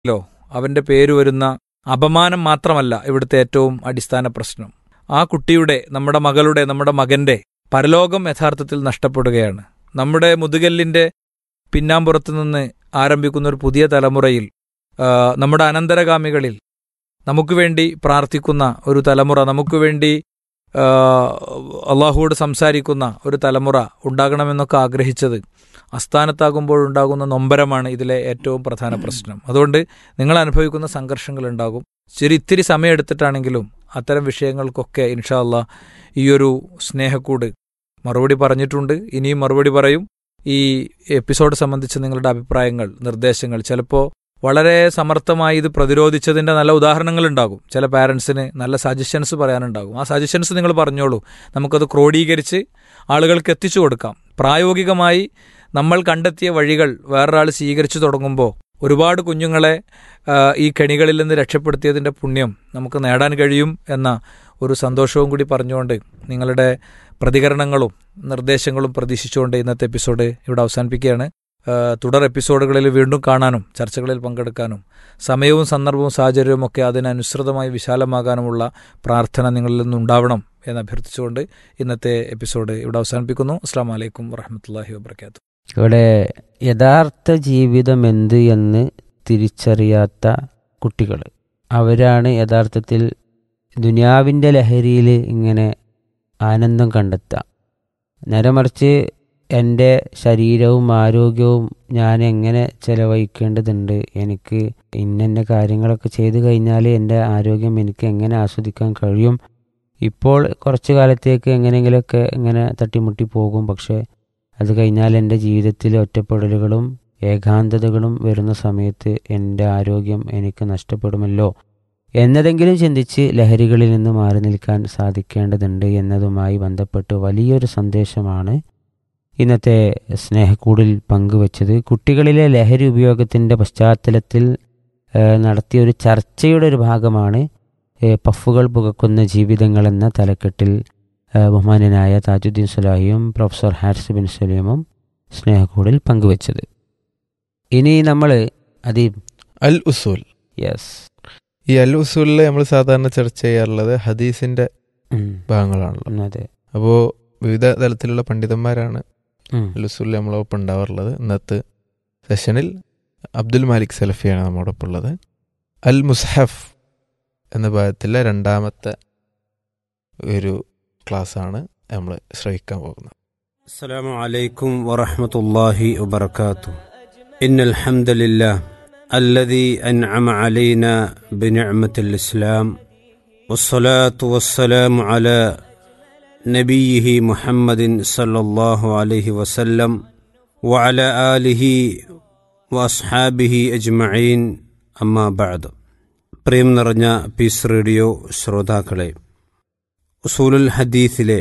Law അവന്റെ പേര് വരുന്ന അപമാനം മാത്രമല്ല ഇവിടുത്തെ ഏറ്റവും അടിസ്ഥാന പ്രശ്നം ആ കുട്ടിയുടെ നമ്മുടെ മകളുടെ നമ്മുടെ മകന്റെ പരലോകം യഥാർത്ഥത്തിൽ നഷ്ടപ്പെടുകയാണ് നമ്മുടെ മുതുകല്ലിന്റെ പിന്നാമ്പുറത്ത് നിന്ന് ആരംഭിക്കുന്ന ഒരു പുതിയ തലമുറയിൽ ആ, നമ്മുടെ അനന്തരഗാമികളിൽ നമുക്ക് വേണ്ടി പ്രാർത്ഥിക്കുന്ന ഒരു തലമുറ നമുക്ക് വേണ്ടി ആ, അള്ളാഹുവോട് സംസാരിക്കുന്ന ഒരു തലമുറ ഉണ്ടാകണമെന്നൊക്കെ ആഗ്രഹിച്ചത് അസ്ഥാനത്താകുമ്പോഴുണ്ടാകുന്ന നൊമ്പരമാണ് ഇതിലെ ഏറ്റവും പ്രധാന പ്രശ്നം അതുകൊണ്ട് നിങ്ങൾ അനുഭവിക്കുന്ന സംഘർഷങ്ങൾ ഉണ്ടാകും ശരി ഇത്തിരി സമയമെടുത്തിട്ടാണെങ്കിലും അത്തരം വിഷയങ്ങൾക്കൊക്കെ ഇൻഷാ അള്ളാ ഈ ഒരു സ്നേഹക്കൂട് മറുപടി പറഞ്ഞിട്ടുണ്ട് ഇനിയും മറുപടി പറയും ഈ എപ്പിസോഡ് സംബന്ധിച്ച് നിങ്ങളുടെ അഭിപ്രായങ്ങൾ നിർദ്ദേശങ്ങൾ ചിലപ്പോൾ വളരെ സമർത്ഥമായി ഇത് പ്രതിരോധിച്ചതിൻ്റെ നല്ല ഉദാഹരണങ്ങൾ ഉണ്ടാകും ചില പാരൻസിന് നല്ല സജഷൻസ് പറയാനുണ്ടാകും ആ സജഷൻസ് നിങ്ങൾ പറഞ്ഞോളൂ നമുക്കത് ക്രോഡീകരിച്ച് ആളുകൾക്ക് എത്തിച്ചു കൊടുക്കാം പ്രായോഗികമായി നമ്മൾ കണ്ടെത്തിയ വഴികൾ വേറൊരാൾ സ്വീകരിച്ചു തുടങ്ങുമ്പോൾ ഒരുപാട് കുഞ്ഞുങ്ങളെ ആ, ഈ കെണികളിൽ നിന്ന് രക്ഷപ്പെടുത്തിയതിൻ്റെ പുണ്യം നമുക്ക് നേടാൻ കഴിയും എന്ന ഒരു സന്തോഷവും കൂടി പറഞ്ഞുകൊണ്ട് നിങ്ങളുടെ പ്രതികരണങ്ങളും നിർദ്ദേശങ്ങളും പ്രതീക്ഷിച്ചുകൊണ്ട് ഇന്നത്തെ എപ്പിസോഡ് ഇവിടെ അവസാനിപ്പിക്കുകയാണ് ആ, തുടർ എപ്പിസോഡുകളിൽ വീണ്ടും കാണാനും ചർച്ചകളിൽ പങ്കെടുക്കാനും സമയവും സന്ദർഭവും സാഹചര്യവും ഒക്കെ അതിനനുസൃതമായി വിശാലമാകാനുമുള്ള പ്രാർത്ഥന നിങ്ങളിൽ നിന്നുണ്ടാവണം എന്ന് അഭ്യർത്ഥിച്ചുകൊണ്ട് ഇന്നത്തെ എപ്പിസോഡ് ഇവിടെ അവസാനിപ്പിക്കുന്നു അസ്സാം വലൈക്കും വറഹമത്തല്ലാഹി വാബർക്കാത്തു ഇവിടെ യഥാർത്ഥ ജീവിതം എന്ത് എന്ന് തിരിച്ചറിയാത്ത കുട്ടികൾ അവരാണ് യഥാർത്ഥത്തിൽ ദുനിയാവിൻ്റെ ലഹരിയിൽ ഇങ്ങനെ ആനന്ദം കണ്ടെത്തുക നേരെ മറിച്ച് എൻ്റെ ശരീരവും ആരോഗ്യവും ഞാൻ എങ്ങനെ ചെലവഴിക്കേണ്ടതുണ്ട് എനിക്ക് ഇന്ന കാര്യങ്ങളൊക്കെ ചെയ്തു കഴിഞ്ഞാൽ എൻ്റെ ആരോഗ്യം എനിക്ക് എങ്ങനെ ആസ്വദിക്കാൻ കഴിയും ഇപ്പോൾ കുറച്ച് കാലത്തേക്ക് എങ്ങനെയെങ്കിലുമൊക്കെ ഇങ്ങനെ തട്ടിമുട്ടി പോകും പക്ഷേ അത് കഴിഞ്ഞാൽ എൻ്റെ ജീവിതത്തിൽ ഒറ്റപ്പെടലുകളും ഏകാന്തതകളും വരുന്ന സമയത്ത് എൻ്റെ ആരോഗ്യം എനിക്ക് നഷ്ടപ്പെടുമല്ലോ എന്നതെങ്കിലും ചിന്തിച്ച് ലഹരികളിൽ നിന്ന് മാറി നിൽക്കാൻ സാധിക്കേണ്ടതുണ്ട് എന്നതുമായി ബന്ധപ്പെട്ട് വലിയൊരു സന്ദേശമാണ് ഇന്നത്തെ സ്നേഹക്കൂടിൽ പങ്കുവച്ചത് കുട്ടികളിലെ ലഹരി ഉപയോഗത്തിൻ്റെ പശ്ചാത്തലത്തിൽ ഏഹ്, നടത്തിയ ഒരു ചർച്ചയുടെ ഒരു ഭാഗമാണ് ഏഹ്, പഫുകൾ പുകക്കുന്ന ജീവിതങ്ങൾ എന്ന തലക്കെട്ടിൽ ഏഹ്, ബഹുമാന്യനായ താജുദ്ദീൻ സുലാഹിയും പ്രൊഫസർ ഹാരിസ് ബിൻ സലീമും സ്നേഹക്കൂടിൽ പങ്കുവച്ചത് ഇനി നമ്മൾ അതി അൽ ഉസൂൽ യെസ് ഈ അൽ ഉസൂലിൽ നമ്മൾ സാധാരണ ചർച്ച ചെയ്യാറുള്ളത് ഹദീസിന്റെ ഭാഗങ്ങളാണല്ലോ അതെ അപ്പോൾ വിവിധ തലത്തിലുള്ള പണ്ഡിതന്മാരാണ് ഉം. അൽ ഉസൂലിൽ നമ്മളൊപ്പം ഉണ്ടാവാറുള്ളത് ഇന്നത്തെ സെഷനിൽ അബ്ദുൽ മാലിക് സലഫിയാണ് നമ്മോടൊപ്പം ഉള്ളത് അൽ മുസ്ഹഫ് എന്ന ഭാഗത്തിലെ രണ്ടാമത്തെ ഒരു ക്ലാസ്സാണ് നമ്മൾ ശ്രവിക്കാൻ പോകുന്നത് السلام عليكم ورحمة الله وبركاته إن الحمد لله الذي أنعم علينا بنعمة الإسلام والصلاة والسلام على نبيه محمد صلى الله عليه وسلم وعلى آله وأصحابه أجمعين أما بعد പ്രിയം നിറഞ്ഞ പീസ് റേഡിയോ ശ്രോതാക്കളെ ഉസൂലുൽ ഹദീസിലെ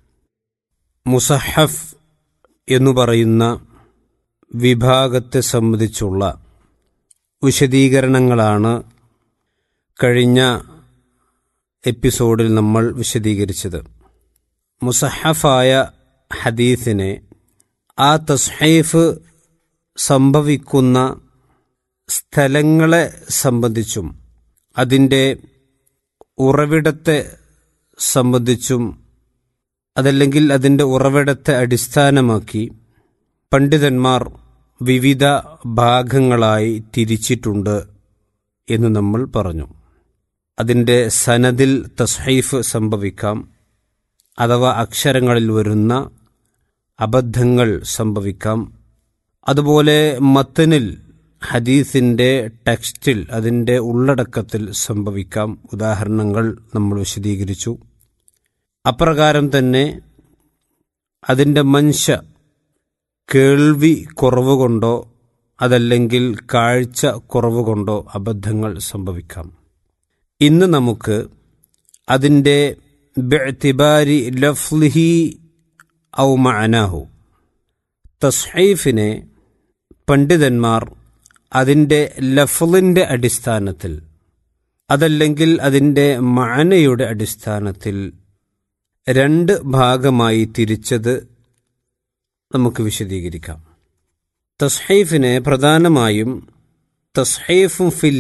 മുസഹഫ് എന്നു പറയുന്ന വിഭാഗത്തെ സംബന്ധിച്ചുള്ള വിശദീകരണങ്ങളാണ് കഴിഞ്ഞ എപ്പിസോഡിൽ നമ്മൾ വിശദീകരിച്ചത് മുസഹഫായ ഹദീസിനെ ആ തസ്ഹൈഫ് സംഭവിക്കുന്ന സ്ഥലങ്ങളെ സംബന്ധിച്ചും അതിൻ്റെ ഉറവിടത്തെ സംബന്ധിച്ചും അതല്ലെങ്കിൽ അതിൻ്റെ ഉറവിടത്തെ അടിസ്ഥാനമാക്കി പണ്ഡിതന്മാർ വിവിധ ഭാഗങ്ങളായി തിരിച്ചിട്ടുണ്ട് എന്ന് നമ്മൾ പറഞ്ഞു അതിൻ്റെ സനദിൽ തസ്ഹൈഫ് സംഭവിക്കാം അഥവാ അക്ഷരങ്ങളിൽ വരുന്ന അബദ്ധങ്ങൾ സംഭവിക്കാം അതുപോലെ മത്തനിൽ ഹദീസിൻ്റെ ടെക്സ്റ്റിൽ അതിൻ്റെ ഉള്ളടക്കത്തിൽ സംഭവിക്കാം ഉദാഹരണങ്ങൾ നമ്മൾ വിശദീകരിച്ചു അപ്രകാരം തന്നെ അതിൻ്റെ മനുഷ്യ കേൾവി കുറവ് കൊണ്ടോ അതല്ലെങ്കിൽ കാഴ്ച കുറവ് കൊണ്ടോ അബദ്ധങ്ങൾ സംഭവിക്കാം ഇന്ന് നമുക്ക് അതിൻ്റെ ബിഅ്തിബാരി ലഫ്ലിഹി ഔ മഅനാഹു തസ്ഹൈഫിനെ പണ്ഡിതന്മാർ അതിൻ്റെ ലഫ്ലിൻ്റെ അടിസ്ഥാനത്തിൽ അതല്ലെങ്കിൽ അതിൻ്റെ മഅനയുടെ അടിസ്ഥാനത്തിൽ രണ്ട് ഭാഗമായി തിരിച്ചത് നമുക്ക് വിശദീകരിക്കാം തസ്ഹൈഫിനെ പ്രധാനമായും തസ്ഹീഫും ഫിൽ